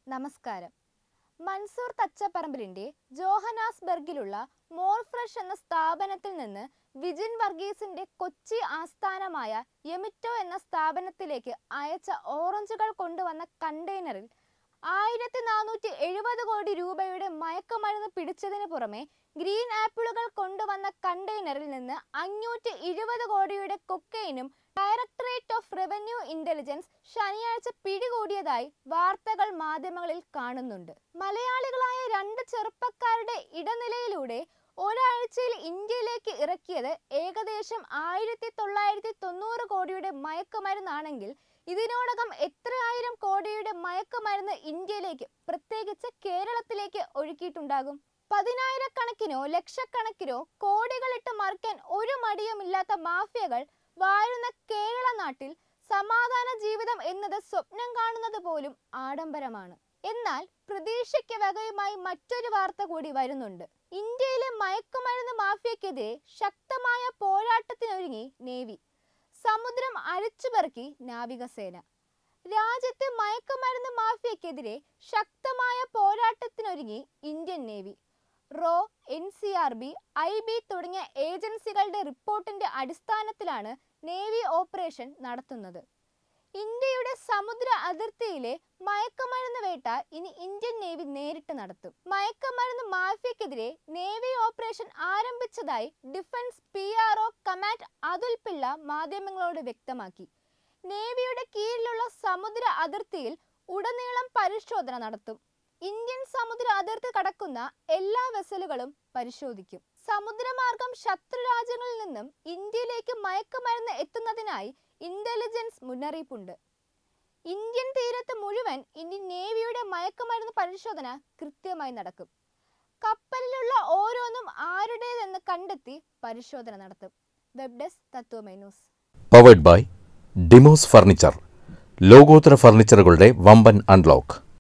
നമസ്കാരം മൻസൂർ തച്ചപ്പറമ്പിലിന്റെ ജോഹനാസ്ബർഗിലുള്ള മോർ ഫ്രഷ് എന്ന സ്ഥാപനത്തിൽ നിന്ന് വിജിൻ വർഗീസിന്റെ കൊച്ചി ആസ്ഥാനമായ യെമിറ്റോ എന്ന സ്ഥാപനത്തിലേക്ക് അയച്ച ഓറഞ്ചുകൾ കൊണ്ടുവന്ന കണ്ടെയ്നറിൽ ആയിരത്തി നാനൂറ്റി എഴുപത് കോടി രൂപയുടെ മയക്കുമരുന്ന് പിടിച്ചതിന് പുറമെ ഗ്രീൻ ആപ്പിളുകൾ കൊണ്ടുവന്ന കണ്ടെയ്നറിൽ നിന്ന് അഞ്ഞൂറ്റി ഇരുപത് കോടിയുടെ കൊക്കൈനും ഡയറക്ടറേറ്റ് ഓഫ് റവന്യൂ ഇന്റലിജൻസ് ശനിയാഴ്ച പിടികൂടിയതായി വാർത്തകൾ മാധ്യമങ്ങളിൽ കാണുന്നുണ്ട് മലയാളികളായ രണ്ട് ചെറുപ്പക്കാരുടെ ഇടനിലയിലൂടെ ഒരാഴ്ചയിൽ ഇന്ത്യയിലേക്ക് ഇറക്കിയത് ഏകദേശം ആയിരത്തി തൊള്ളായിരത്തി തൊണ്ണൂറ് കോടിയുടെ മയക്കുമരുന്നാണെങ്കിൽ ഇതിനോടകം എത്രയായിരം കോടിയുടെ മയക്കുമരുന്ന് ഇന്ത്യയിലേക്ക് പ്രത്യേകിച്ച് കേരളത്തിലേക്ക് ഒഴുക്കിയിട്ടുണ്ടാകും പതിനായിരക്കണക്കിനോ ലക്ഷക്കണക്കിനോ കോടികളിട്ട് മറിക്കാൻ ഒരു മടിയുമില്ലാത്ത മാഫിയകൾ വാഴുന്ന കേരള നാട്ടിൽ സമാധാന ജീവിതം എന്നത് സ്വപ്നം കാണുന്നത് പോലും ആഡംബരമാണ് എന്നാൽ പ്രതീക്ഷയ്ക്ക് വകയുമായി മറ്റൊരു വാർത്ത കൂടി വരുന്നുണ്ട് ഇന്ത്യയിലെ മയക്കുമരുന്ന് മാഫിയക്കെതിരെ ശക്തമായ പോരാട്ടത്തിനൊരുങ്ങി നേവി സമുദ്രം അരിച്ചുപെറുക്കി നാവികസേന രാജ്യത്തെ മയക്കുമരുന്ന് മാഫിയക്കെതിരെ ശക്തമായ പോരാട്ടത്തിനൊരുങ്ങി ഇന്ത്യൻ നേവി റോ N C R B I B തുടങ്ങിയ ഏജൻസികളുടെ റിപ്പോർട്ടിന്റെ അടിസ്ഥാനത്തിലാണ് നേവി ഓപ്പറേഷൻ നടത്തുന്നത് ഇന്ത്യയുടെ സമുദ്ര അതിർത്തിയിലെ മയക്കുമരുന്ന് വേട്ട ഇനി ഇന്ത്യൻ നേവി നേരിട്ട് നടത്തും മയക്കുമരുന്ന് മാഫിയക്കെതിരെ നേവി ഓപ്പറേഷൻ ആരംഭിച്ചതായി defence P R O command Atul Pillai മാധ്യമങ്ങളോട് വ്യക്തമാക്കി നേവിയുടെ കീഴിലുള്ള സമുദ്ര അതിർത്തിയിൽ ഉടനീളം പരിശോധന നടത്തും ഇന്ത്യൻ സമുദ്ര അതിർത്തി കടക്കുന്ന എല്ലാ വെസലുകളും പരിശോധിക്കും സമുദ്രമാർഗം ശത്രു രാജ്യങ്ങളിൽ നിന്നും ഇന്ത്യയിലേക്ക് മയക്കുമരുന്ന് എത്തുന്നതിനായി ഇന്റലിജൻസ് മുന്നറിയിപ്പുണ്ട് ഇന്ത്യൻ തീരത്ത് മുഴുവൻ ഇന്ത്യൻ നേവിയുടെ മയക്കുമരുന്ന് പരിശോധന കൃത്യമായി നടക്കും കപ്പലിലുള്ള ഓരോന്നും ആരുടേതെന്ന് കണ്ടെത്തി പരിശോധന നടത്തും web desk Tatwamayi news powered by Demos furniture ലോകോത്തര ഫർണിച്ചറുകളുടെ വമ്പൻ അൺലോക്ക്